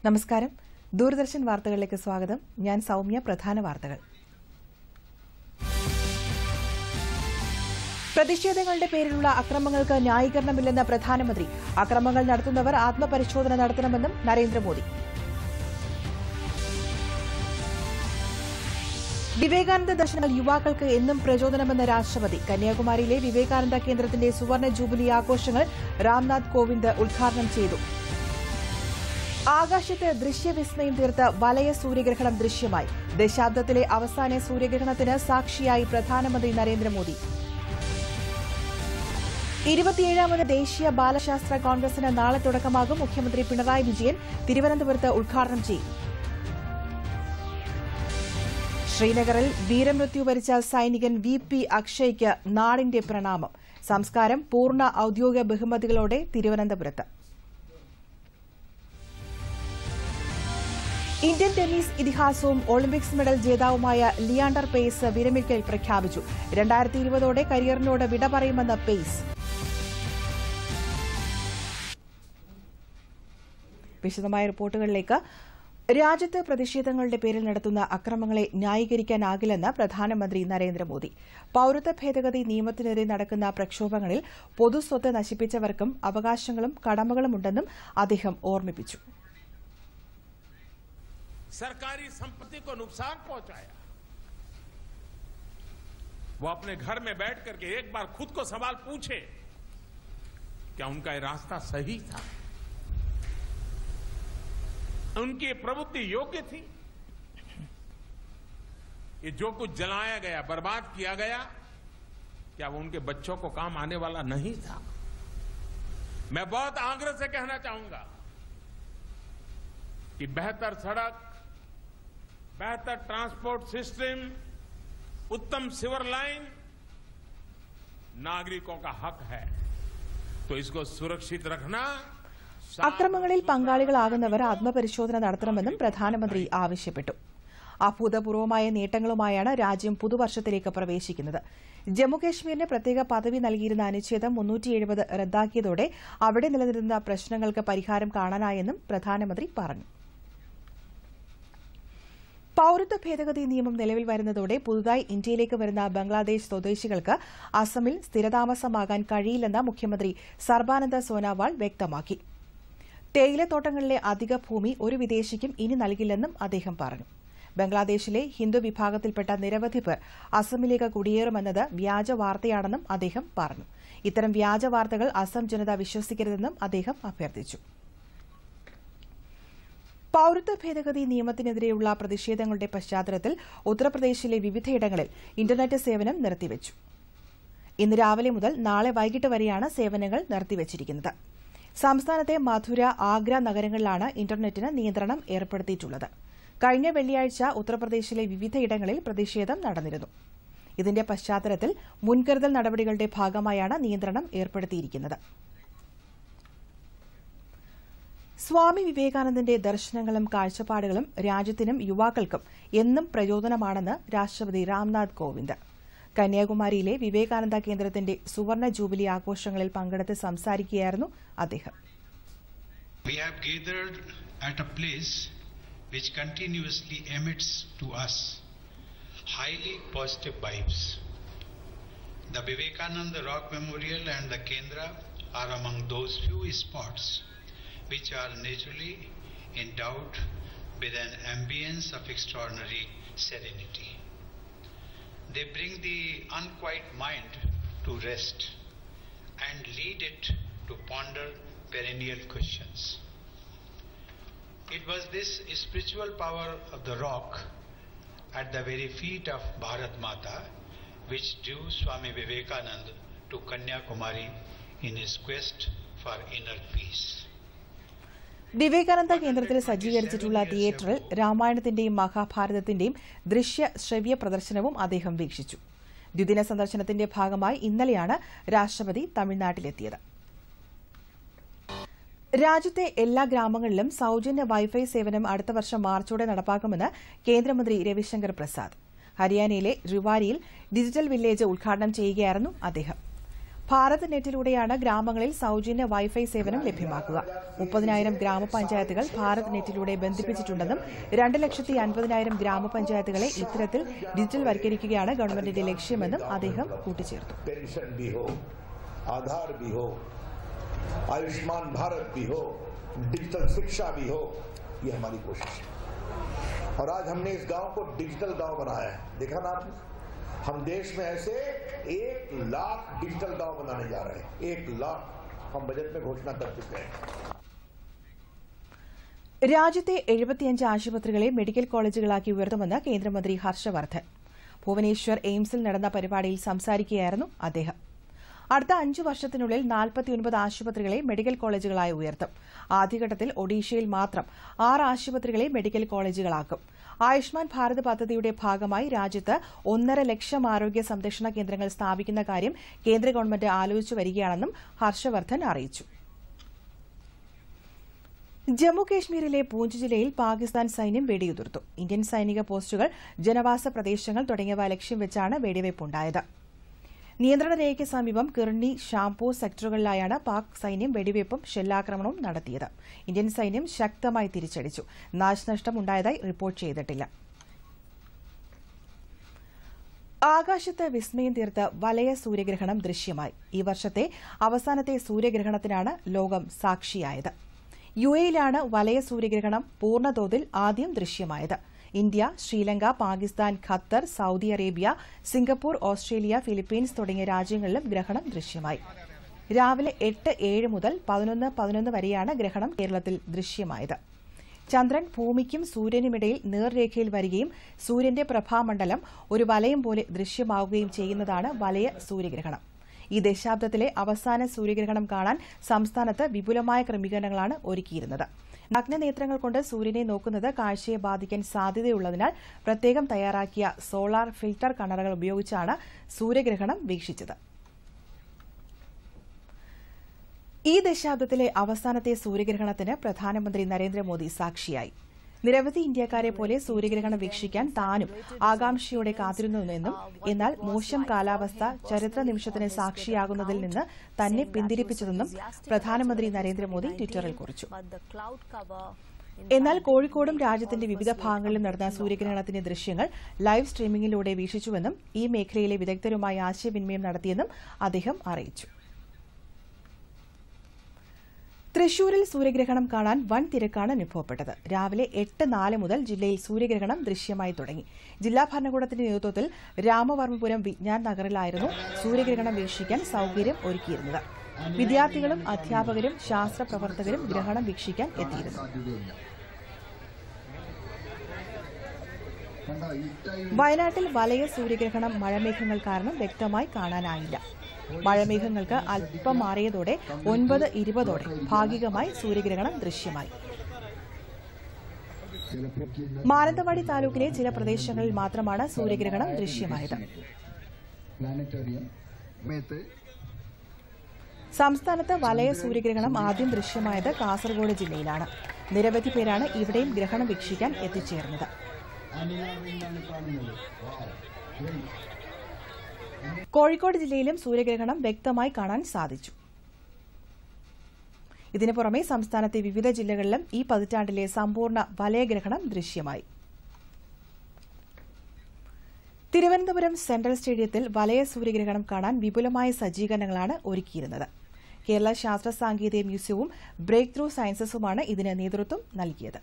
നമസ്കാരം ദൂരദർശൻ വാർത്തകളിലേക്ക് സ്വാഗതം ഞാൻ സൗമ്യ പ്രധാന വാർത്തകൾ പ്രതിഷേധങ്ങളുടെ പേരിലുള്ള അക്രമങ്ങൾക്ക് ന്യായീകരണമില്ലെന്ന് പ്രധാനമന്ത്രി അക്രമങ്ങൾ നടത്തുന്നവർ ആത്മപരിശോധന നടത്തണമെന്നും നരേന്ദ്രമോദി വിവേകാനന്ദ ദർശനങ്ങൾ യുവാക്കൾക്ക് എന്നും പ്രചോദനമെന്ന് രാഷ്ട്രപതി കന്യാകുമാരിയിലെ വിവേകാനന്ദ കേന്ദ്രത്തിന്റെ സുവർണ ജൂബിലി ആഘോഷങ്ങൾ രാംനാഥ് കോവിന്ദ് ഉദ്ഘാടനം ചെയ്തു ആകാശത്ത് ദൃശ്യവിസ്മയം തീർത്ത് വലയ സൂര്യഗ്രഹണം ദൃശ്യമായി ദശാബ്ദത്തിലെ അവസാന സൂര്യഗ്രഹണത്തിന് സാക്ഷിയായി പ്രധാനമന്ത്രി നരേന്ദ്രമോദി ഇരുപത്തിയേഴാമത് ദേശീയ ബാലശാസ്ത്ര കോൺഗ്രസിന് നാളെ തുടക്കമാകും മുഖ്യമന്ത്രി പിണറായി വിജയൻ തിരുവനന്തപുരത്ത് ഉദ്ഘാടനം ചെയ്യും ശ്രീനഗറിൽ വീരമൃത്യു വരിച്ച സൈനികൻ വി പി അക്ഷയ്ക്ക് നാടിന്റെ പ്രണാമം സംസ്കാരം പൂർണ്ണ ഔദ്യോഗിക ബഹുമതികളോടെ തിരുവനന്തപുരത്ത് ഇന്ത്യൻ ടെന്നീസ് ഇതിഹാസവും ഒളിമ്പിക്സ് മെഡൽ ജേതാവുമായ ലിയാണ്ടർ പേസ് വിരമിക്കൽ പ്രഖ്യാപിച്ചു രണ്ടായിരത്തി ഇരുപതോടെ കരിയറിനോട് വിട പറയുമെന്ന് പേസ് വിശദമായ റിപ്പോർട്ടുകളിലേക്ക് രാജ്യത്ത് പ്രതിഷേധങ്ങളുടെ പേരിൽ നടത്തുന്ന അക്രമങ്ങളെ ന്യായീകരിക്കാനാകില്ലെന്ന് പ്രധാനമന്ത്രി നരേന്ദ്രമോദി പൌരത്വ ഭേദഗതി നിയമത്തിനെതിരെ നടക്കുന്ന പ്രക്ഷോഭങ്ങളിൽ പൊതുസ്വത്ത് നശിപ്പിച്ചവർക്കും അവകാശങ്ങളും കടമകളുമുണ്ടെന്നും അദ്ദേഹം ഓർമ്മിപ്പിച്ചു सरकारी संपत्ति को नुकसान पहुंचाया वो अपने घर में बैठ करके एक बार खुद को सवाल पूछे क्या उनका ये रास्ता सही था उनकी ये प्रवृत्ति योग्य थी ये जो कुछ जलाया गया बर्बाद किया गया क्या वो उनके बच्चों को काम आने वाला नहीं था मैं बहुत आग्रह से कहना चाहूंगा कि बेहतर सड़क बेहतर ट्रांसपोर्ट सिस्टम उत्तम सिवर लाइन नागरिकों का हक है तो इसको सुरक्षित रखना അക്രമങ്ങളിൽ പങ്കാളികളാകുന്നവർ ആത്മപരിശോധന നടത്തണമെന്നും പ്രധാനമന്ത്രി ആവശ്യപ്പെട്ടു അഭൂതപൂർവമായ നേട്ടങ്ങളുമായാണ് രാജ്യം പുതുവർഷത്തിലേക്ക് പ്രവേശിക്കുന്നത് ജമ്മുകശ്മീരിന് പ്രത്യേക പദവി നൽകിയിരുന്ന അനുച്ഛേദം മുന്നൂറ്റിയെഴുപത് റദ്ദാക്കിയതോടെ അവിടെ നിലനിരുന്ന പ്രശ്നങ്ങൾക്ക് പരിഹാരം കാണാനായെന്നും പ്രധാനമന്ത്രി പറഞ്ഞു പൌരത്വ ഭേദഗതി നിയമം നിലവിൽ വരുന്നതോടെ പുതുതായി ഇന്ത്യയിലേക്ക് വരുന്ന ബംഗ്ലാദേശ് സ്വദേശികൾക്ക് അസമിൽ സ്ഥിരതാമസമാകാൻ കഴിയില്ലെന്ന് മുഖ്യമന്ത്രി സർബാനന്ദ സോനോവാൾ വ്യക്തമാക്കി തേയിലത്തോട്ടങ്ങളിലെ അധിക ഭൂമി ഒരു വിദേശിക്കും ഇനി നൽകില്ലെന്നും അദ്ദേഹം പറഞ്ഞു ബംഗ്ലാദേശിലെ ഹിന്ദു വിഭാഗത്തിൽപ്പെട്ട നിരവധി പേർ അസമിലേക്ക് കുടിയേറുമെന്നത് വ്യാജ വാർത്തയാണെന്നും അദ്ദേഹം പറഞ്ഞു ഇത്തരം വ്യാജ വാർത്തകൾ അസം ജനത വിശ്വസിക്കരുതെന്നും അദ്ദേഹം അഭ്യർത്ഥിച്ചു പൌരത്വ ഭേദഗതി നിയമത്തിനെതിരെയുള്ള പ്രതിഷേധങ്ങളുടെ പശ്ചാത്തലത്തിൽ ഉത്തർപ്രദേശിലെ വിവിധയിടങ്ങളിൽ ഇന്റർനെറ്റ് സേവനം നിർത്തിവച്ചു ഇന്ന് രാവിലെ മുതൽ നാളെ വൈകിട്ട് വരെയാണ് സേവനങ്ങൾ നിർത്തിവച്ചിരിക്കുന്നത് സംസ്ഥാനത്തെ മധുര ആഗ്ര നഗരങ്ങളിലാണ് ഇന്റർനെറ്റിന് നിയന്ത്രണം ഏർപ്പെടുത്തിയിട്ടുള്ളത് കഴിഞ്ഞ വെള്ളിയാഴ്ച ഉത്തർപ്രദേശിലെ വിവിധയിടങ്ങളിൽ പ്രതിഷേധം നടന്നിരുന്നു ഇതിന്റെ പശ്ചാത്തലത്തിൽ മുൻകരുതൽ നടപടികളുടെ ഭാഗമായാണ് നിയന്ത്രണം ഏർപ്പെടുത്തിയിരിക്കുന്നത് സ്വാമി വിവേകാനന്ദന്റെ ദർശനങ്ങളും കാഴ്ചപ്പാടുകളും രാജ്യത്തിനും യുവാക്കൾക്കും എന്നും പ്രചോദനമാണെന്ന് രാഷ്ട്രപതി രാംനാഥ് കോവിന്ദ് കന്യാകുമാരിയിലെ വിവേകാനന്ദ കേന്ദ്രത്തിന്റെ സുവർണ ജൂബിലി ആഘോഷങ്ങളിൽ പങ്കെടുത്ത് സംസാരിക്കുകയായിരുന്നു അദ്ദേഹം We have gathered at a place which continuously emits to us highly positive vibes. The Vivekananda Rock Memorial and the Kendra are among those few spots which are naturally endowed with an ambience of extraordinary serenity. They bring the unquiet mind to rest and lead it to ponder perennial questions. It was this spiritual power of the rock at the very feet of Bharat Mata which drew Swami Vivekananda to Kanyakumari in his quest for inner peace. Vivekananda കേന്ദ്രത്തിൽ സജ്ജീകരിച്ചിട്ടുള്ള തിയേറ്ററിൽ രാമായണത്തിന്റെയും മഹാഭാരതത്തിന്റെയും ദൃശ്യ ശ്രവ്യ പ്രദർശനവും അദ്ദേഹം വീക്ഷിച്ചു ദ്വിദിന സന്ദർശനത്തിന്റെ ഭാഗമായി ഇന്നലെയാണ് രാഷ്ട്രപതി തമിഴ്നാട്ടിലെത്തിയത് രാജ്യത്തെ എല്ലാ ഗ്രാമങ്ങളിലും സൌജന്യ വൈഫൈ സേവനം അടുത്ത വർഷം മാർച്ചോടെ നടപ്പാക്കുമെന്ന് കേന്ദ്രമന്ത്രി രവിശങ്കർ പ്രസാദ് ഹരിയാനയിലെ റിവാരിയിൽ ഡിജിറ്റൽ വില്ലേജ് ഉദ്ഘാടനം ചെയ്യുകയായിരുന്നു അദ്ദേഹം ഭാരത് നെറ്റിലൂടെയാണ് ഗ്രാമങ്ങളിൽ സൌജന്യ വൈഫൈ സേവനം ലഭ്യമാക്കുക മുപ്പതിനായിരം ഗ്രാമപഞ്ചായത്തുകൾ ഭാരത് നെറ്റിലൂടെ ബന്ധിപ്പിച്ചിട്ടുണ്ടെന്നും രണ്ട് ലക്ഷത്തി അൻപതിനായിരം ഗ്രാമപഞ്ചായത്തുകളെ ഇത്തരത്തിൽ ഡിജിറ്റൽവൽക്കരിക്കുകയാണ് ഗവൺമെന്റിന്റെ ലക്ഷ്യമെന്നും അദ്ദേഹം കൂട്ടിച്ചേർത്തു पेंशन भी हो आधार भी हो आयुष्मान भारत भी हो डिजिटल शिक्षा भी हो ये हमारी कोशिश है और आज हमने इस गांव को डिजिटल गांव बनाया है देखा ना आपने हम देश में ऐसे एक लाख डिजिटल गांव बनाने जा रहे हैं एक लाख हम बजट में घोषणा कर चुके हैं രാജ്യത്തെ എഴുപത്തിയഞ്ച് ആശുപത്രികളെ മെഡിക്കൽ കോളേജുകളാക്കി ഉയർത്തുമെന്ന് കേന്ദ്രമന്ത്രി ഹർഷവർദ്ധൻ ഭുവനേശ്വർ എയിംസിൽ നടന്ന പരിപാടിയിൽ സംസാരിക്കുകയായിരുന്നു അദ്ദേഹം അടുത്ത അഞ്ചു വർഷത്തിനുള്ളിൽ നാൽപ്പത്തിയൊൻപത് ആശുപത്രികളെ മെഡിക്കൽ കോളേജുകളായി ഉയർത്തും ആദ്യഘട്ടത്തിൽ ഒഡീഷയിൽ മാത്രം ആറ് ആശുപത്രികളെ മെഡിക്കൽ കോളേജുകളാക്കും ആയുഷ്മാൻ ഭാരത് പദ്ധതിയുടെ ഭാഗമായി രാജ്യത്ത് ഒന്നര ലക്ഷം ആരോഗ്യ സംരക്ഷണ കേന്ദ്രങ്ങൾ സ്ഥാപിക്കുന്ന കാര്യം കേന്ദ്ര ഗവൺമെന്റ് ആലോചിച്ചു വരികയാണെന്നും ഹർഷവർദ്ധൻ അറിയിച്ചു ജമ്മു കശ്മീരിലെ പൂഞ്ച് ജില്ലയിൽ പാകിസ്ഥാൻ സൈന്യം വെടിയുതിർത്തു ഇന്ത്യൻ സൈനിക പോസ്റ്റുകൾ ജനവാസ പ്രദേശങ്ങൾ തുടങ്ങിയവ ലക്ഷ്യം വെച്ചാണ് വെടിവയ്പുണ്ടായത് നിയന്ത്രണ രേഖയ്ക്ക് സമീപം കിർണി ഷാംപൂർ സെക്ടറുകളിലായാണ് പാക് സൈന്യം വെടിവയ്പും ഷെല്ലാക്രമണവും നടത്തിയത് ഇന്ത്യൻ സൈന്യം ശക്തമായി തിരിച്ചടിച്ചു നാശനഷ്ടം ഉണ്ടായതായി റിപ്പോർട്ട് ചെയ്തിട്ടില്ല ആകാശത്ത് വിസ്മയം തീർത്ത് വലയ സൂര്യഗ്രഹണം ദൃശ്യമായി ഈ വർഷത്തെ അവസാനത്തെ സൂര്യഗ്രഹണത്തിനാണ് ലോകം സാക്ഷിയായത് യു എയിലാണ് വലയ സൂര്യഗ്രഹണം പൂർണ്ണതോതിൽ ആദ്യം ദൃശ്യമായത് India Sri Lanka Pakistan Qatar Saudi Arabia Singapore Australia Philippines തുടങ്ങിയ രാജ്യങ്ങളിലും ഗ്രഹണം ദൃശ്യമായി രാവിലെ എട്ട് ഏഴ് മുതൽ പതിനൊന്ന് പതിനൊന്ന് വരെയാണ് ഗ്രഹണം കേരളത്തിൽ ദൃശ്യമായത് ചന്ദ്രൻ ഭൂമിക്കും സൂര്യനുമിടയിൽ നേർരേഖയിൽ വരികയും സൂര്യന്റെ പ്രഭാമണ്ഡലം ഒരു വലയം പോലെ ദൃശ്യമാവുകയും ചെയ്യുന്നതാണ് വലയ സൂര്യഗ്രഹണം ഈ ദശാബ്ദത്തിലെ അവസാന സൂര്യഗ്രഹണം കാണാൻ സംസ്ഥാനത്ത് വിപുലമായ ക്രമീകരണങ്ങളാണ് ഒരുക്കിയിരുന്നത് നഗ്നനേത്രങ്ങൾ കൊണ്ട് സൂര്യനെ നോക്കുന്നത് കാഴ്ചയെ ബാധിക്കാൻ സാധ്യതയുള്ളതിനാൽ പ്രത്യേകം തയ്യാറാക്കിയ സോളാർ ഫിൽട്ടർ കണ്ണറകൾ ഉപയോഗിച്ചാണ് സൂര്യഗ്രഹണം വീക്ഷിച്ചത് ഈ ദശാബ്ദത്തിലെ അവസാനത്തെ സൂര്യഗ്രഹണത്തിന് പ്രധാനമന്ത്രി നരേന്ദ്രമോദി സാക്ഷിയായി നിരവധി ഇന്ത്യക്കാരെ പോലെ സൂര്യഗ്രഹണം വീക്ഷിക്കാൻ താനും ആകാംക്ഷയോടെ കാത്തിരുന്നുവെന്നും എന്നാൽ മോശം കാലാവസ്ഥ ചരിത്ര നിമിഷത്തിന് സാക്ഷിയാകുന്നതിൽ നിന്ന് തന്നെ പിന്തിരിപ്പിച്ചതെന്നും പ്രധാനമന്ത്രി നരേന്ദ്രമോദി ട്വിറ്ററിൽ കുറിച്ചു എന്നാൽ കോഴിക്കോടും രാജ്യത്തിന്റെ വിവിധ ഭാഗങ്ങളിലും നടന്ന സൂര്യഗ്രഹണത്തിന്റെ ദൃശ്യങ്ങൾ ലൈവ് സ്ട്രീമിംഗിലൂടെ വീക്ഷിച്ചുവെന്നും ഈ മേഖലയിലെ വിദഗ്ധരുമായി ആശയവിനിമയം നടത്തിയെന്നും അദ്ദേഹം അറിയിച്ചു തൃശൂരിൽ സൂര്യഗ്രഹണം കാണാൻ വൻ തിരക്കാണ് അനുഭവപ്പെട്ടത് രാവിലെ എട്ട് നാല് മുതൽ ജില്ലയിൽ സൂര്യഗ്രഹണം ദൃശ്യമായി തുടങ്ങി ജില്ലാ ഭരണകൂടത്തിന്റെ നേതൃത്വത്തിൽ രാമവർമ്മപുരം വിജ്ഞാൻ നഗറിലായിരുന്നു സൂര്യഗ്രഹണം വീക്ഷിക്കാൻ സൌകര്യം ഒരുക്കിയിരുന്നത് വിദ്യാർത്ഥികളും അധ്യാപകരും ശാസ്ത്ര പ്രവർത്തകരും ഗ്രഹണം വീക്ഷിക്കാൻ എത്തിയിരുന്നു വയനാട്ടിൽ വലയ സൂര്യഗ്രഹണം മഴമേഘങ്ങൾ കാരണം വ്യക്തമായി കാണാനായില്ല മഴമേഘങ്ങൾക്ക് അല്പം മാറിയതോടെ ഒൻപത് ഇരുപതോടെ ഭാഗികമായി സൂര്യഗ്രഹണം ദൃശ്യമായി മാനന്തവാടി താലൂക്കിലെ ചില പ്രദേശങ്ങളിൽ മാത്രമാണ് സൂര്യഗ്രഹണം ദൃശ്യമായത് സംസ്ഥാനത്ത് വലയ സൂര്യഗ്രഹണം ആദ്യം ദൃശ്യമായത് കാസർഗോഡ് ജില്ലയിലാണ് നിരവധി പേരാണ് ഇവിടെയും ഗ്രഹണം വീക്ഷിക്കാൻ എത്തിച്ചേർന്നത് കോഴിക്കോട് ജില്ലയിലും സൂര്യഗ്രഹണം വ്യക്തമായി കാണാൻ സാധിച്ചു ഇതിനു പുറമെ സംസ്ഥാനത്തെ വിവിധ ജില്ലകളിലും ഈ പതിറ്റാണ്ടിലെ സമ്പൂർണ്ണ വലയഗ്രഹണം ദൃശ്യമായി തിരുവനന്തപുരം സെൻട്രൽ സ്റ്റേഡിയത്തിൽ വലയ സൂര്യഗ്രഹണം കാണാൻ വിപുലമായ സജ്ജീകരണങ്ങളാണ് ഒരുക്കിയിരുന്നത് കേരള ശാസ്ത്ര സാങ്കേതിക മ്യൂസിയവും ബ്രേക്ക് ത്രൂ സയൻസസുമാണ് ഇതിന് നേതൃത്വം നൽകിയത്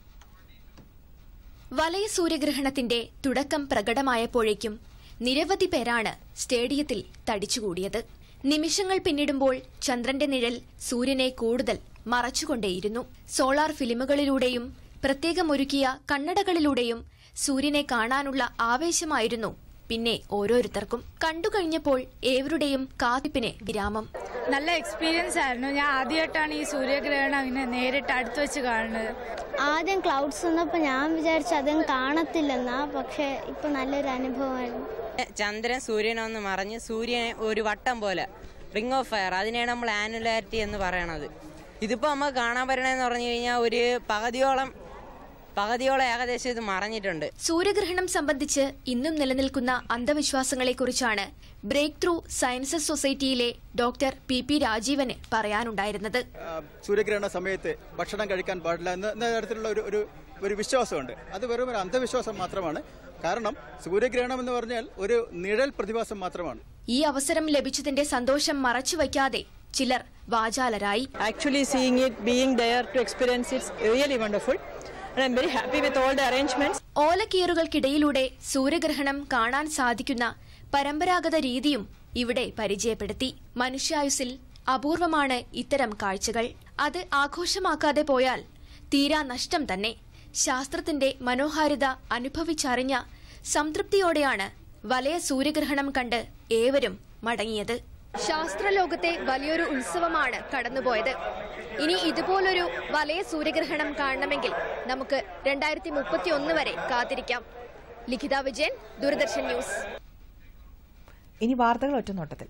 വലയ സൂര്യഗ്രഹണത്തിന്റെ തുടക്കം പ്രകടമായപ്പോഴേക്കും നിരവധി പേരാണ് സ്റ്റേഡിയത്തിൽ തടിച്ചുകൂടിയത് നിമിഷങ്ങൾ പിന്നിടുമ്പോൾ ചന്ദ്രന്റെ നിഴൽ സൂര്യനെ കൂടുതൽ മറച്ചുകൊണ്ടേയിരുന്നു സോളാർ ഫിലിമുകളിലൂടെയും പ്രത്യേകമൊരുക്കിയ കണ്ണടകളിലൂടെയും സൂര്യനെ കാണാനുള്ള ആവേശമായിരുന്നു പിന്നെ ഓരോരുത്തർക്കും കണ്ടുകഴിഞ്ഞപ്പോൾ ഏവരുടെയും കാത്തിപ്പിന് വിരാമം നല്ല എക്സ്പീരിയൻസ് ആയിരുന്നു ഞാൻ ആദ്യമായിട്ടാണ് ഈ സൂര്യഗ്രഹണം ഇങ്ങനെ നേരിട്ട് അടുത്ത് വെച്ച് കാണുന്നത് ആദ്യം ക്ലൗഡ്സ് വന്നപ്പോൾ ഞാൻ വിചാരിച്ചു അതും കാണത്തില്ലെന്നാ പക്ഷെ ഇപ്പൊ നല്ലൊരു അനുഭവമായിരുന്നു ചന്ദ്രൻ സൂര്യനൊന്ന് മറഞ്ഞ് സൂര്യനെ ഒരു വട്ടം പോലെ റിംഗ് ഓഫ് ഫയർ അതിനെയാണ് നമ്മൾ ആനുലാരിറ്റി എന്ന് പറയണത് ഇതിപ്പോൾ നമുക്ക് കാണാൻ പറ്റണമെന്ന് പറഞ്ഞു കഴിഞ്ഞാൽ ഒരു പകുതിയോളം പകുതിയോളം ഏകദേശം ഇത് മറഞ്ഞിട്ടുണ്ട് സൂര്യഗ്രഹണം സംബന്ധിച്ച് ഇന്നും നിലനിൽക്കുന്ന അന്ധവിശ്വാസങ്ങളെക്കുറിച്ചാണ് ബ്രേക്ക് ത്രൂ സയൻസസ് സൊസൈറ്റിയിലെ ഡോക്ടർ പി പി രാജീവന് പറയാനുണ്ടായിരുന്നത് ആ, സൂര്യഗ്രഹണ സമയത്ത് ഭക്ഷണം കഴിക്കാൻ പാടില്ല എന്ന എന്ന തരത്തിലുള്ള ഒരു ഒരു ഒരു വിശ്വാസമുണ്ട് അത് വെറും ഒരു അന്ധവിശ്വാസം മാത്രമാണ് കാരണം സൂര്യഗ്രഹണം എന്ന് പറഞ്ഞാൽ ഒരു നിഴൽ പ്രതിഭാസം മാത്രമാണ് ഈ അവസരം ലഭിച്ചതിന്റെ സന്തോഷം മറച്ചുവയ്ക്കാതെ ചിലർ വാചാലരായി Actually, seeing it, being there to experience it's really wonderful. And I'm very happy with all the arrangements. ഓലക്കീറുകൾക്കിടയിലൂടെ സൂര്യഗ്രഹണം കാണാൻ സാധിക്കുന്ന പരമ്പരാഗത രീതിയും ഇവിടെ പരിചയപ്പെടുത്തി മനുഷ്യായുസിൽ അപൂർവമാണ് ഇത്തരം കാഴ്ചകൾ അത് ആഘോഷമാക്കാതെ പോയാൽ തീരാ നഷ്ടം തന്നെ ശാസ്ത്രത്തിന്റെ മനോഹാരിത അനുഭവിച്ചറിഞ്ഞ സംതൃപ്തിയോടെയാണ് വലയ സൂര്യഗ്രഹണം കണ്ട് ഏവരും മടങ്ങിയത് ശാസ്ത്രലോകത്തെ വലിയൊരു ഉത്സവമാണ് കടന്നുപോയത് ഇനി ഇതുപോലൊരു വലയ സൂര്യഗ്രഹണം കാണണമെങ്കിൽ നമുക്ക് രണ്ടായിരത്തി മുപ്പത്തി ഒന്ന് വരെ കാത്തിരിക്കാം ലിഖിത വിജയൻ ദൂരദർശൻ ന്യൂസ് ഇനി വാർത്തകൾ ഒറ്റനോട്ടത്തിൽ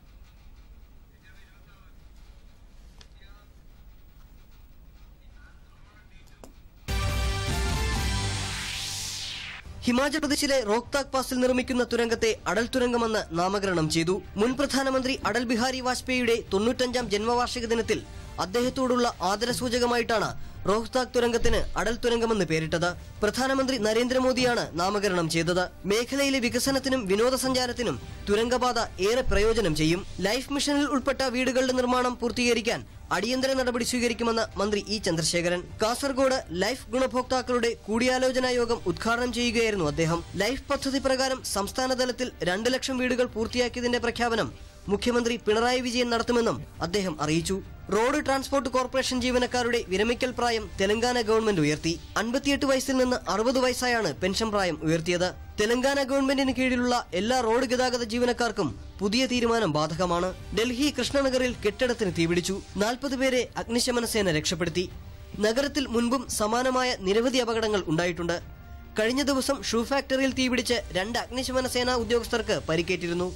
ഹിമാചൽ പ്രദേശിലെ റോഹ്താക് പാസിൽ നിർമ്മിക്കുന്ന തുരങ്കത്തെ അടൽ തുരങ്കമെന്ന് നാമകരണം ചെയ്തു മുൻ പ്രധാനമന്ത്രി അടൽ ബിഹാരി വാജ്പേയിയുടെ തൊണ്ണൂറ്റഞ്ചാം ജന്മവാർഷിക ദിനത്തിൽ അദ്ദേഹത്തോടുള്ള ആദരസൂചകമായിട്ടാണ് റോഹ്താക് തുരങ്കത്തിന് അടൽ തുരങ്കമെന്ന് പേരിട്ടത് പ്രധാനമന്ത്രി നരേന്ദ്രമോദിയാണ് നാമകരണം ചെയ്തത് മേഖലയിലെ വികസനത്തിനും വിനോദസഞ്ചാരത്തിനും തുരങ്കപാത ഏറെ പ്രയോജനം ചെയ്യും ലൈഫ് മിഷനിൽ ഉൾപ്പെട്ട വീടുകളുടെ നിർമ്മാണം പൂർത്തീകരിക്കാൻ അടിയന്തര നടപടി സ്വീകരിക്കുമെന്ന് മന്ത്രി ഇ ചന്ദ്രശേഖരൻ കാസർഗോഡ് ലൈഫ് ഗുണഭോക്താക്കളുടെ കൂടിയാലോചനാ യോഗം ഉദ്ഘാടനം ചെയ്യുകയായിരുന്നു അദ്ദേഹം ലൈഫ് പദ്ധതി പ്രകാരം സംസ്ഥാന തലത്തിൽ രണ്ട് ലക്ഷം വീടുകൾ പൂർത്തിയാക്കിയതിന്റെ പ്രഖ്യാപനം മുഖ്യമന്ത്രി പിണറായി വിജയൻ നടത്തുമെന്നും അദ്ദേഹം അറിയിച്ചു റോഡ് ട്രാൻസ്പോർട്ട് കോർപ്പറേഷൻ ജീവനക്കാരുടെ വിരമിക്കൽ പ്രായം തെലങ്കാന ഗവൺമെന്റ് ഉയർത്തി അൻപത്തിയെട്ട് വയസ്സിൽ നിന്ന് അറുപത് വയസ്സായാണ് പെൻഷൻ പ്രായം ഉയർത്തിയത് തെലങ്കാന ഗവൺമെന്റിന് കീഴിലുള്ള എല്ലാ റോഡ് ഗതാഗത ജീവനക്കാർക്കും പുതിയ തീരുമാനം ബാധകമാണ് ഡൽഹി കൃഷ്ണനഗറിൽ കെട്ടിടത്തിന് തീപിടിച്ചു നാൽപ്പത് പേരെ അഗ്നിശമന സേന രക്ഷപ്പെടുത്തി നഗരത്തിൽ മുൻപും സമാനമായ നിരവധി അപകടങ്ങൾ ഉണ്ടായിട്ടുണ്ട് കഴിഞ്ഞ ദിവസം ഷൂ ഫാക്ടറിയിൽ തീപിടിച്ച് രണ്ട് അഗ്നിശമന സേനാ ഉദ്യോഗസ്ഥർക്ക് പരിക്കേറ്റിരുന്നു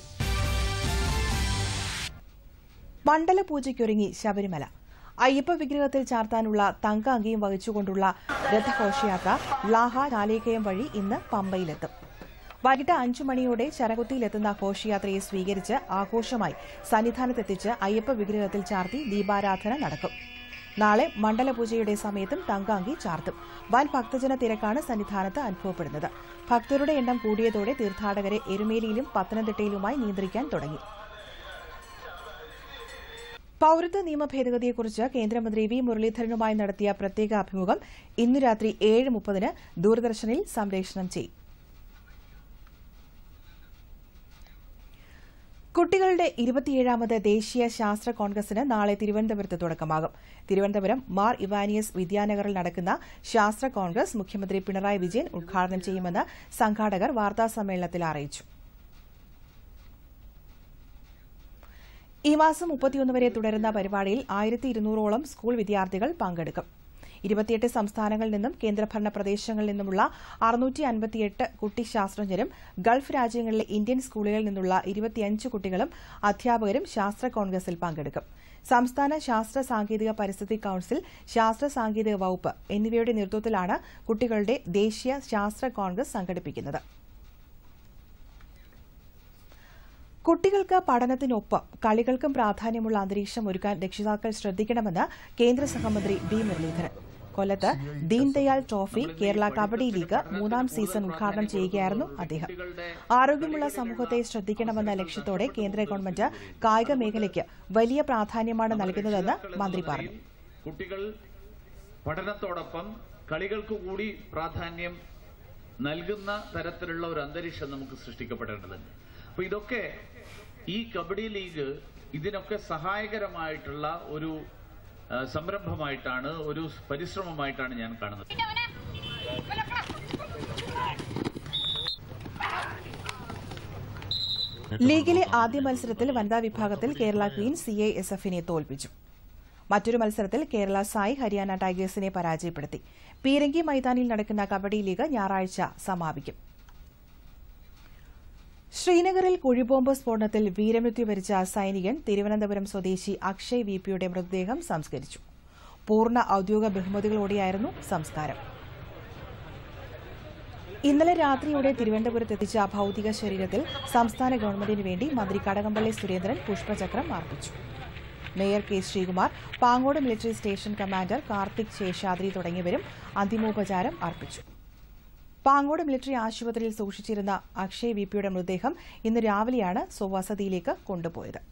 മണ്ഡല പൂജയ്ക്കൊരുങ്ങി ശബരിമല അയ്യപ്പ വിഗ്രഹത്തിൽ ചാർത്താനുള്ള തങ്ക അങ്കിയും വഹിച്ചുകൊണ്ടുള്ള രഥഘോഷയാത്ര ലാഹ ചാലേക്കയം വഴി ഇന്ന് പമ്പയിലെത്തും വൈകിട്ട് അഞ്ചു മണിയോടെ ശരകുത്തിയിലെത്തുന്ന ഘോഷയാത്രയെ സ്വീകരിച്ച് ആഘോഷമായി സന്നിധാനത്തെത്തിച്ച് അയ്യപ്പ വിഗ്രഹത്തിൽ ചാർത്തി ദീപാരാധന നടക്കും നാളെ മണ്ഡലപൂജയുടെ സമയത്തും തങ്കാങ്കി ചാർത്തും വൻ ഭക്തജന തിരക്കാണ് സന്നിധാനത്ത് അനുഭവപ്പെടുന്നത് ഭക്തരുടെ എണ്ണം കൂടിയതോടെ തീർത്ഥാടകരെ എരുമേലിയിലും പത്തനംതിട്ടയിലുമായി നിയന്ത്രിക്കാൻ തുടങ്ങി പൌരത്വ നിയമ ഭേദഗതിയെക്കുറിച്ച് കേന്ദ്രമന്ത്രി വി മുരളീധരനുമായി നടത്തിയ പ്രത്യേക അഭിമുഖം ഇന്നു രാത്രി ഏഴ് മുപ്പതിന് ദൂരദർശനിൽ സംപ്രേഷണം ചെയ്യും കുട്ടികളുടെ ഇരുപത്തിയേഴാമത് ദേശീയ ശാസ്ത്ര കോൺഗ്രസിന് നാളെ തിരുവനന്തപുരത്ത് തുടക്കമാകും തിരുവനന്തപുരം മാർ ഇവാനിയസ് വിദ്യാനഗറിൽ നടക്കുന്ന ശാസ്ത്ര കോൺഗ്രസ് മുഖ്യമന്ത്രി പിണറായി വിജയൻ ഉദ്ഘാടനം ചെയ്യുമെന്ന് സംഘാടകർ വാർത്താസമ്മേളനത്തിൽ അറിയിച്ചു ഈ മാസം മുപ്പത്തിയൊന്ന് വരെ തുടരുന്ന പരിപാടിയിൽ ആയിരത്തി ഇരുന്നൂറോളം സ്കൂൾ വിദ്യാർത്ഥികൾ പങ്കെടുക്കും ഇരുപത്തിയെട്ട് സംസ്ഥാനങ്ങളിൽ നിന്നും കേന്ദ്രഭരണ പ്രദേശങ്ങളിൽ നിന്നുമുള്ള അറുന്നൂറ്റി അൻപത്തിയെട്ട് കുട്ടി ശാസ്ത്രജ്ഞരും ഗൾഫ് രാജ്യങ്ങളിലെ ഇന്ത്യൻ സ്കൂളുകളിൽ നിന്നുള്ള ഇരുപത്തിയഞ്ച് കുട്ടികളും അധ്യാപകരും ശാസ്ത്ര കോൺഗ്രസിൽ പങ്കെടുക്കും സംസ്ഥാന ശാസ്ത്ര സാങ്കേതിക പരിസ്ഥിതി കൌൺസിൽ ശാസ്ത്ര സാങ്കേതിക വകുപ്പ് എന്നിവയുടെ നേതൃത്വത്തിലാണ് കുട്ടികളുടെ ദേശീയ ശാസ്ത്ര കോൺഗ്രസ് സംഘടിപ്പിക്കുന്നത് കുട്ടികൾക്ക് പഠനത്തിനൊപ്പം കളികൾക്കും പ്രാധാന്യമുള്ള അന്തരീക്ഷം ഒരുക്കാൻ രക്ഷിതാക്കൾ ശ്രദ്ധിക്കണമെന്ന് കേന്ദ്ര സഹമന്ത്രി വി മുരളീധരൻ കൊല്ലത്ത് ദീൻദയാൽ ട്രോഫി കേരള കബഡി ലീഗ് മൂന്നാം സീസൺ ഉദ്ഘാടനം ചെയ്യുകയായിരുന്നു അദ്ദേഹം ആരോഗ്യമുള്ള സമൂഹത്തെ ശ്രദ്ധിക്കണമെന്ന ലക്ഷ്യത്തോടെ കേന്ദ്ര ഗവൺമെന്റ് കായിക മേഖലയ്ക്ക് വലിയ പ്രാധാന്യമാണ് നൽകുന്നതെന്ന് മന്ത്രി പറഞ്ഞു കുട്ടികൾ പഠനത്തോടൊപ്പം കളികൾക്ക് കൂടി പ്രാധാന്യം നൽകുന്ന തരത്തിലുള്ള ഒരു അന്തരീക്ഷം നമുക്ക് സൃഷ്ടിക്കപ്പെടേണ്ടതുണ്ട് അപ്പൊ ഇതൊക്കെ ഈ കബഡി ലീഗ് ഇതിനൊക്കെ സഹായകരമായിട്ടുള്ള ഒരു ആ, സംരംഭമായിട്ടാണ് ഒരു പരിശ്രമമായിട്ടാണ് ഞാൻ കാണുന്നത് ലീഗിലെ ആദ്യ മത്സരത്തിൽ വനിതാ വിഭാഗത്തിൽ Kerala queen C I S എഫിനെ തോൽപ്പിച്ചു മറ്റൊരു മത്സരത്തിൽ കേരള സായി ഹരിയാന ടൈഗേഴ്സിനെ പരാജയപ്പെടുത്തി പീരങ്കി മൈതാനിയിൽ നടക്കുന്ന കബഡി ലീഗ് ഞായറാഴ്ച സമാപിക്കും ശ്രീനഗറിൽ കുഴിബോംബ് സ്ഫോടനത്തിൽ വീരമൃത്യു വരിച്ച സൈനികൻ തിരുവനന്തപുരം സ്വദേശി അക്ഷയ് വി പിയുടെ മൃതദേഹം സംസ്കരിച്ചു പൂർണ്ണ ഔദ്യോഗിക ബഹുമതികളോടെയായിരുന്നു സംസ്കാരം ഇന്നലെ രാത്രിയോടെ തിരുവനന്തപുരത്ത് എത്തിച്ച ഭൌതിക ശരീരത്തിൽ സംസ്ഥാന ഗവൺമെന്റിന് വേണ്ടി മന്ത്രി കടകംപള്ളി സുരേന്ദ്രൻ പുഷ്പചക്രം അർപ്പിച്ചു mayor K Sreekumar Pangode military station commander Karthik Seshadri തുടങ്ങിയവരും അന്തിമോപചാരം അർപ്പിച്ചു പാങ്ങോട് മിലിറ്ററി ആശുപത്രിയിൽ സൂക്ഷിച്ചിരുന്ന അക്ഷയ് വി പിയുടെ മൃതദേഹം ഇന്ന് രാവിലെയാണ് സ്വവസതിയിലേക്ക് കൊണ്ടുപോയത്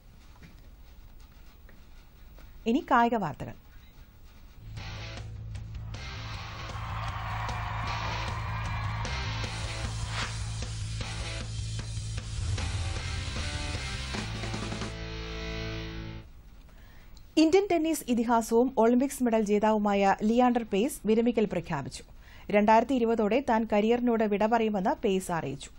ഇനി കായിക വാർത്തകൾ ഇന്ത്യൻ ടെന്നീസ് ഇതിഹാസവും ഒളിമ്പിക്സ് മെഡൽ ജേതാവുമായ ലിയാണ്ടർ പേസ് വിരമിക്കൽ പ്രഖ്യാപിച്ചു രണ്ടായിരത്തി ഇരുപതോടെ താൻ കരിയറിനോട് വിട പറയുമെന്ന് പേസ് അറിയിച്ചു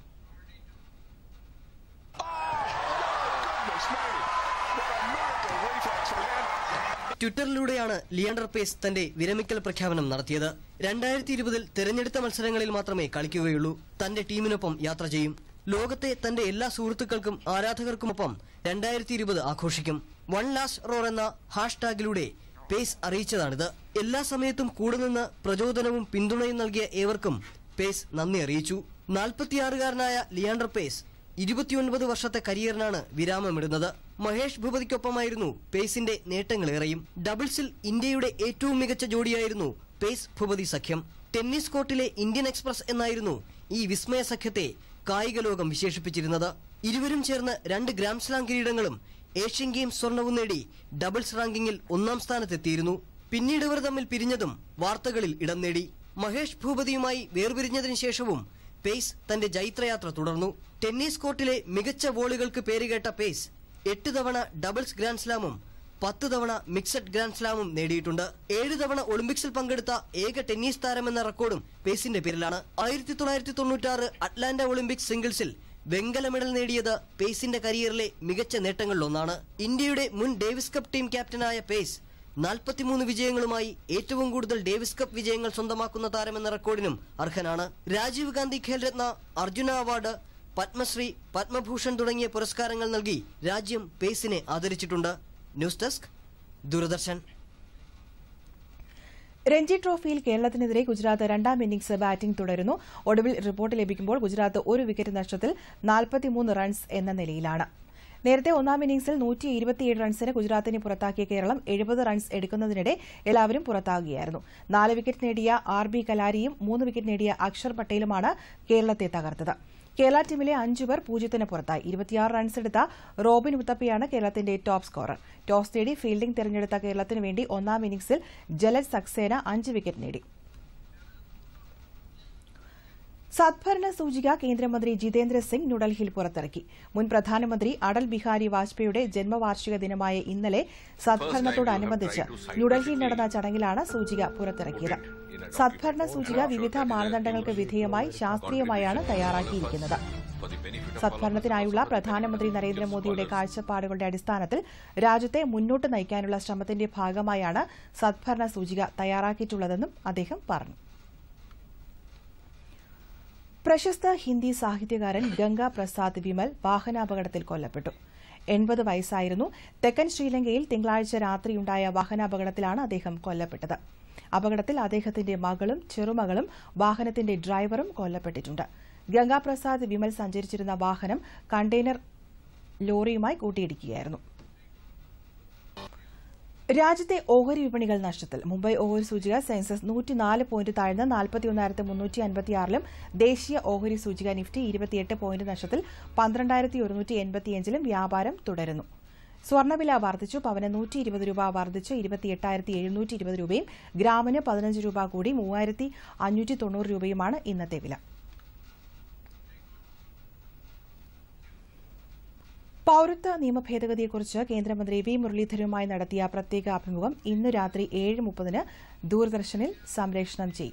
ട്വിറ്ററിലൂടെയാണ് ലിയാണ്ടർ പേസ് തന്റെ വിരമിക്കൽ പ്രഖ്യാപനം നടത്തിയത് രണ്ടായിരത്തി ഇരുപതിൽ തെരഞ്ഞെടുത്ത മത്സരങ്ങളിൽ മാത്രമേ കളിക്കുകയുള്ളൂ തന്റെ ടീമിനൊപ്പം യാത്ര ചെയ്യും ലോകത്തെ തന്റെ എല്ലാ സുഹൃത്തുക്കൾക്കും ആരാധകർക്കുമൊപ്പം രണ്ടായിരത്തി ഇരുപത് ആഘോഷിക്കും വൺ ലാസ്റ്റ് റോർ എന്ന ഹാഷ്ടാഗിലൂടെ പേസ് അറിയിച്ചതാണിത് എല്ലാ സമയത്തും കൂടെ നിന്ന് പ്രചോദനവും പിന്തുണയും നൽകിയ ഏവർക്കും പേസ് നന്ദി അറിയിച്ചു നാൽപ്പത്തിയാറുകാരനായ ലിയാണ്ടർ പേസ് ഇരുപത്തിയൊൻപത് വർഷത്തെ കരിയറിനാണ് വിരാമമിടുന്നത് മഹേഷ് ഭൂപതിക്കൊപ്പമായിരുന്നു പേസിന്റെ നേട്ടങ്ങളേറെയും ഡബിൾസിൽ ഇന്ത്യയുടെ ഏറ്റവും മികച്ച ജോഡിയായിരുന്നു പേസ് ഭൂപതി സഖ്യം ടെന്നീസ് കോർട്ടിലെ ഇന്ത്യൻ എക്സ്പ്രസ് എന്നായിരുന്നു ഈ വിസ്മയ സഖ്യത്തെ കായിക ലോകം വിശേഷിപ്പിച്ചിരുന്നത് ഇരുവരും ചേർന്ന് രണ്ട് ഗ്രാൻഡ്സ്ലാം കിരീടങ്ങളും ഏഷ്യൻ ഗെയിംസ് സ്വർണവും നേടി ഡബിൾസ് റാങ്കിങ്ങിൽ ഒന്നാം സ്ഥാനത്തെത്തിയിരുന്നു പിന്നീട് ഇവർ തമ്മിൽ പിരിഞ്ഞതും വാർത്തകളിൽ ഇടം നേടി മഹേഷ് ഭൂപതിയുമായി വേർപിരിഞ്ഞതിനു ശേഷവും പേസ് തന്റെ ജൈത്രയാത്ര തുടർന്നു ടെന്നീസ് കോർട്ടിലെ മികച്ച വോളുകൾക്ക് പേരുകേട്ട പേസ് എട്ട് തവണ ഡബിൾസ് ഗ്രാൻഡ്സ്ലാമും പത്ത് തവണ മിക്സഡ് ഗ്രാൻഡ്സ്ലാമും നേടിയിട്ടുണ്ട് ഏഴ് തവണ ഒളിമ്പിക്സിൽ പങ്കെടുത്ത ഏക ടെന്നീസ് താരമെന്ന റെക്കോർഡും പേസിന്റെ പേരിലാണ് ആയിരത്തി തൊള്ളായിരത്തി തൊണ്ണൂറ്റാറ് അറ്റ്ലാന്റ ഒളിമ്പിക്സ് സിംഗിൾസിൽ വെങ്കല മെഡൽ നേടിയത് പേസിന്റെ കരിയറിലെ മികച്ച നേട്ടങ്ങളിലൊന്നാണ് ഇന്ത്യയുടെ മുൻ ഡേവിസ് കപ്പ് ടീം ക്യാപ്റ്റനായ പേസ് നാൽപ്പത്തിമൂന്ന് വിജയങ്ങളുമായി ഏറ്റവും കൂടുതൽ ഡേവിസ് കപ്പ് വിജയങ്ങൾ സ്വന്തമാക്കുന്ന താരമെന്ന റെക്കോർഡിനും അർഹനാണ് രാജീവ് ഗാന്ധി ഖേൽരത്ന അർജുന അവാർഡ് പത്മശ്രീ പത്മഭൂഷൺ തുടങ്ങിയ പുരസ്കാരങ്ങൾ നൽകി രാജ്യം പേസിനെ ആദരിച്ചിട്ടുണ്ട് ന്യൂസ് ഡെസ്ക് ദൂരദർശൻ രഞ്ജി ട്രോഫിയിൽ കേരളത്തിനെതിരെ ഗുജറാത്ത് രണ്ടാം ഇന്നിംഗ്സ് ബാറ്റിംഗ് തുടരുന്നു ഒടുവിൽ റിപ്പോർട്ട് ലഭിക്കുമ്പോൾ ഗുജറാത്ത് ഒരു വിക്കറ്റ് നഷ്ടത്തിൽ നാൽപ്പത്തിമൂന്ന് റൺസ് എന്ന നിലയിലാണ് നേരത്തെ ഒന്നാം ഇന്നിംഗ്സിൽ നൂറ്റി ഇരുപത്തിയേഴ് റൺസിന് ഗുജറാത്തിനെ പുറത്താക്കിയ കേരളം എഴുപത് റൺസ് എടുക്കുന്നതിനിടെ എല്ലാവരും പുറത്താകുകയായിരുന്നു നാല് വിക്കറ്റ് നേടിയ ആർ ബി കലാരിയും മൂന്ന് വിക്കറ്റ് നേടിയ അക്ഷർ പട്ടേലുമാണ് കേരളത്തെ തകർത്തത് കേരള ടീമിലെ അഞ്ചു പേർ പൂജ്യത്തിന് പുറത്തായി ഇരുപത്തിയാറ് റൺസ് എടുത്ത റോബിൻ ഉത്തപ്പയാണ് കേരളത്തിന്റെ ടോപ്പ് സ്കോറർ ടോസ് നേടി ഫീൽഡിംഗ് തെരഞ്ഞെടുത്ത കേരളത്തിനു വേണ്ടി ഒന്നാം ഇന്നിംഗ്സിൽ ജലജ് സക്സേന അഞ്ച് വിക്കറ്റ് നേടി സദ്ഭരണ സൂചിക കേന്ദ്രമന്ത്രി ജിതേന്ദ്ര സിംഗ് ന്യൂഡൽഹിയിൽ പുറത്തിറക്കി മുൻ പ്രധാനമന്ത്രി അടൽ ബിഹാരി വാജ്പേയിയുടെ ജന്മവാർഷിക ദിനമായ ഇന്നലെ സദ്ഭരണത്തോടനുബന്ധിച്ച് ന്യൂഡൽഹിയിൽ നടന്ന ചടങ്ങിലാണ് സൂചിക പുറത്തിറക്കിയത് സദ്ഭരണ സൂചിക വിവിധ മാനദണ്ഡങ്ങൾക്ക് വിധേയമായി ശാസ്ത്രീയമായാണ് തയ്യാറാക്കിയിരിക്കുന്നത് സദ്ഭരണത്തിനായുള്ള പ്രധാനമന്ത്രി നരേന്ദ്രമോദിയുടെ കാഴ്ചപ്പാടുകളുടെ അടിസ്ഥാനത്തിൽ രാജ്യത്തെ മുന്നോട്ട് നയിക്കാനുള്ള ശ്രമത്തിന്റെ ഭാഗമായാണ് സദ്ഭരണ സൂചിക തയ്യാറാക്കിയിട്ടുള്ളതെന്നും അദ്ദേഹം പറഞ്ഞു പ്രശസ്ത ഹിന്ദി സാഹിത്യകാരൻ ഗംഗാ പ്രസാദ് വിമൽ വാഹനാപകടത്തിൽ കൊല്ലപ്പെട്ടു എൺപത് വയസ്സായിരുന്നു തെക്കൻ ശ്രീലങ്കയിൽ തിങ്കളാഴ്ച രാത്രിയുണ്ടായ വാഹനാപകടത്തിലാണ് അദ്ദേഹം കൊല്ലപ്പെട്ടത് അപകടത്തിൽ അദ്ദേഹത്തിന്റെ മകളും ചെറുമകളും വാഹനത്തിന്റെ ഡ്രൈവറും കൊല്ലപ്പെട്ടിട്ടുണ്ട് ഗംഗാപ്രസാദ് വിമൽ സഞ്ചരിച്ചിരുന്ന വാഹനം കണ്ടെയ്നർ ലോറിയുമായി കൂട്ടിയിടിക്കുകയായിരുന്നു രാജ്യത്തെ ഓഹരി വിപണികൾ നഷ്ടത്തിൽ മുംബൈ ഓഹരി സൂചിക സെൻസസ് നൂറ്റിനാല് പോയിന്റ് താഴ്ന്ന് നാൽപ്പത്തിയൊന്നായിരത്തി മുന്നൂറ്റി അൻപത്തിയാറിലും ദേശീയ ഓഹരി സൂചിക നിഫ്റ്റി ഇരുപത്തിയെട്ട് പോയിന്റ് നഷ്ടത്തിൽ പന്ത്രണ്ടായിരത്തി ഒരുന്നൂറ്റി എൺപത്തിയഞ്ചിലും വ്യാപാരം തുടരുന്നു സ്വർണ്ണവില വർദ്ധിച്ചു പവന് നൂറ്റി ഇരുപത് രൂപ വർദ്ധിച്ച് ഇരുപത്തിയെട്ടായിരത്തി എഴുന്നൂറ്റി ഇരുപത് രൂപയും ഗ്രാമിന് പതിനഞ്ച് രൂപ കൂടി മൂവായിരത്തി അഞ്ഞൂറ്റി തൊണ്ണൂറ് രൂപയുമാണ് ഇന്നത്തെ വില പൌരത്വ നിയമ ഭേദഗതിയെക്കുറിച്ച് കേന്ദ്രമന്ത്രി വി മുരളീധരനുമായി നടത്തിയ പ്രത്യേക അഭിമുഖം ഇന്ന് രാത്രി ഏഴ് മുപ്പതിന് ദൂരദർശനിൽ സംപ്രേഷണം ചെയ്യും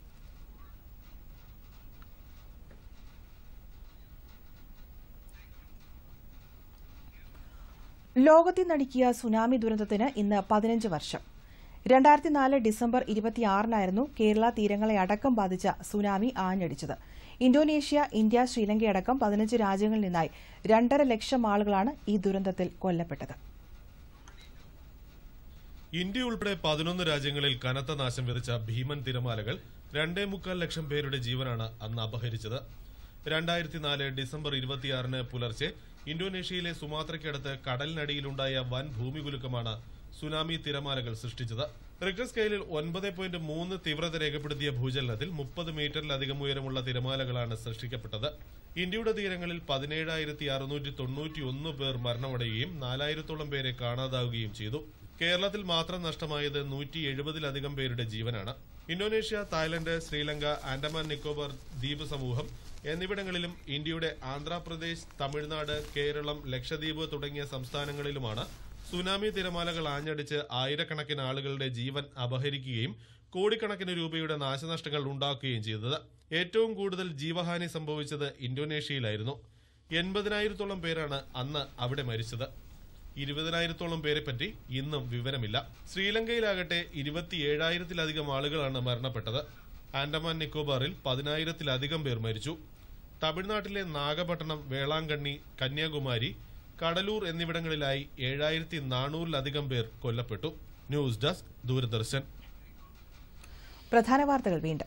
ലോകത്തെ നടുക്കിയ സുനാമി ദുരന്തത്തിന് ഇന്ന് പതിനഞ്ച് വർഷം രണ്ടായിരത്തി നാല് ഡിസംബർ ഇരുപത്തിയാറിനായിരുന്നു കേരള തീരങ്ങളെ അടക്കം ബാധിച്ച സുനാമി ആഞ്ഞടിച്ചത് ഇന്തോനേഷ്യ ഇന്ത്യ ശ്രീലങ്കയടക്കം പതിനഞ്ച് രാജ്യങ്ങളിൽ നിന്നായി രണ്ടര ലക്ഷം ആളുകളാണ് ഈ ദുരന്തത്തിൽ കൊല്ലപ്പെട്ടത് ഇന്ത്യ ഉൾപ്പെടെ പതിനൊന്ന് രാജ്യങ്ങളിൽ കനത്ത നാശം വിതച്ച ഭീമൻ തിരമാലകൾ രണ്ടേ മുക്കാൽ ലക്ഷം പേരുടെ ജീവനാണ് അന്ന് അപഹരിച്ചത് രണ്ടായിരത്തി നാല് ഡിസംബർ ഇരുപത്തിയാറിന് പുലർച്ചെ ഇന്തോനേഷ്യയിലെ സുമാത്രയ്ക്കടുത്ത് കടലിനടിയിലുണ്ടായ വൻ ഭൂമികുലുക്കമാണ് സുനാമി തിരമാലകൾ സൃഷ്ടിച്ചത് റിക്ടർ സ്കെയിലിൽ ഒൻപത് പോയിന്റ് മൂന്ന് തീവ്രത രേഖപ്പെടുത്തിയ ഭൂചലനത്തിൽ മുപ്പത് മീറ്ററിലധികം ഉയരമുള്ള തിരമാലകളാണ് സൃഷ്ടിക്കപ്പെട്ടത് ഇന്ത്യയുടെ തീരങ്ങളിൽ പതിനേഴായിരത്തി അറുന്നൂറ്റി തൊണ്ണൂറ്റി ഒന്ന് പേർ മരണമടയുകയും നാലായിരത്തോളം പേരെ കാണാതാവുകയും ചെയ്തു കേരളത്തിൽ മാത്രം നഷ്ടമായത് നൂറ്റി എഴുപതിലധികം പേരുടെ ജീവനാണ് ഇന്തോനേഷ്യ തായ്ലൻഡ് ശ്രീലങ്ക ആൻഡമാൻ നിക്കോബാർ ദ്വീപ് സമൂഹം എന്നിവിടങ്ങളിലും ഇന്ത്യയുടെ ആന്ധ്രാപ്രദേശ് തമിഴ്നാട് കേരളം ലക്ഷദ്വീപ് തുടങ്ങിയ സംസ്ഥാനങ്ങളിലുമാണ് സുനാമി തിരമാലകൾ ആഞ്ഞടിച്ച് ആയിരക്കണക്കിന് ആളുകളുടെ ജീവൻ അപഹരിക്കുകയും കോടിക്കണക്കിന് രൂപയുടെ നാശനഷ്ടങ്ങൾ ഉണ്ടാക്കുകയും ചെയ്തത് ഏറ്റവും കൂടുതൽ ജീവഹാനി സംഭവിച്ചത് ഇന്തോനേഷ്യയിലായിരുന്നു എൺപതിനായിരത്തോളം പേരാണ് അന്ന് അവിടെ മരിച്ചത് ഇരുപതിനായിരത്തോളം പേരെ പറ്റി ഇന്നും വിവരമില്ല ശ്രീലങ്കയിലാകട്ടെ ഇരുപത്തിയേഴായിരത്തിലധികം ആളുകളാണ് മരണപ്പെട്ടത് ആൻഡമാൻ നിക്കോബാറിൽ പതിനായിരത്തിലധികം പേർ മരിച്ചു തമിഴ്നാട്ടിലെ നാഗപട്ടണം വേളാങ്കണ്ണി കന്യാകുമാരി കടലൂർ എന്നിവിടങ്ങളിലായി ഏഴായിരത്തി നാനൂറിലധികം പേർ കൊല്ലപ്പെട്ടു ന്യൂസ് ഡെസ്ക് ദൂരദർശൻ പ്രധാന വാർത്തകൾ വീണ്ടും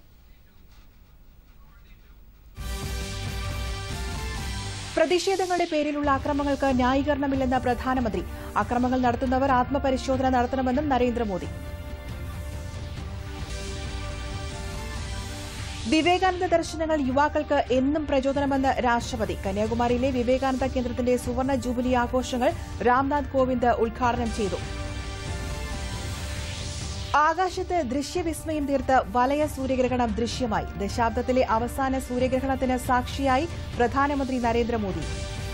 പ്രതിഷേധങ്ങളുടെ പേരിലുള്ള അക്രമങ്ങൾക്ക് ന്യായീകരണമില്ലെന്ന പ്രധാനമന്ത്രി അക്രമങ്ങൾ നടത്തുന്നവർ ആത്മപരിശോധന നടത്തണമെന്നും നരേന്ദ്രമോദി വിവേകാനന്ദ ദർശനങ്ങൾ യുവാക്കൾക്ക് എന്നും പ്രചോദനമെന്ന് രാഷ്ട്രപതി കന്യാകുമാരിയിലെ വിവേകാനന്ദ കേന്ദ്രത്തിന്റെ സുവർണ ജൂബിലി ആഘോഷങ്ങൾ രാംനാഥ് കോവിന്ദ് ഉദ്ഘാടനം ചെയ്തു ആകാശത്ത് ദൃശ്യവിസ്മയം തീർത്ത് വലയ സൂര്യഗ്രഹണം ദൃശ്യമായി ദശാബ്ദത്തിലെ അവസാന സൂര്യഗ്രഹണത്തിന് സാക്ഷിയായി പ്രധാനമന്ത്രി നരേന്ദ്രമോദി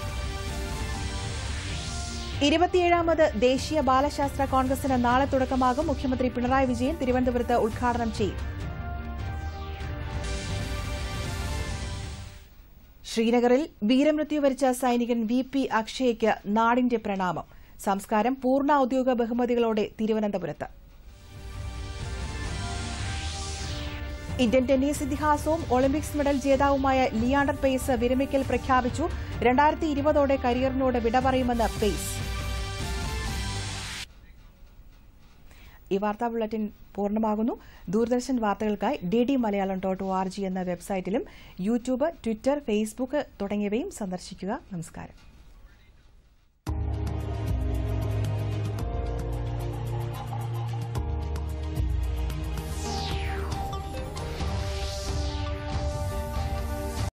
ഇരുപത്തിയേഴാമത് ദേശീയ ബാലശാസ്ത്ര കോൺഗ്രസിന് നാളെ തുടക്കമാകും മുഖ്യമന്ത്രി പിണറായി വിജയൻ തിരുവനന്തപുരത്ത് ഉദ്ഘാടനം ചെയ്യും ശ്രീനഗറിൽ വീരമൃത്യു വരിച്ച സൈനികൻ വി പി അക്ഷയ്ക്ക് നാടിന്റെ പ്രണാമം സംസ്കാരം പൂർണ്ണ ഔദ്യോഗിക ബഹുമതികളോടെ തിരുവനന്തപുരത്ത് ഇന്ത്യൻ ടെന്നീസ് ഇതിഹാസവും ഒളിമ്പിക്സ് മെഡൽ ജേതാവുമായ ലിയാണ്ടർ പേസ് വിരമിക്കൽ പ്രഖ്യാപിച്ചു രണ്ടായിരത്തി ഇരുപതോടെ കരിയറിനോട് വിട പറയുമെന്ന് പേസ് ഈ വാർത്താ ബുള്ളറ്റിൻ പൂർണ്ണമാകുന്നു ദൂരദർശൻ വാർത്തകൾക്കായി D D Malayalam dot O R G എന്ന വെബ്സൈറ്റിലും യൂട്യൂബ് ട്വിറ്റർ ഫേസ്ബുക്ക് തുടങ്ങിയവയും സന്ദർശിക്കുക നമസ്കാരം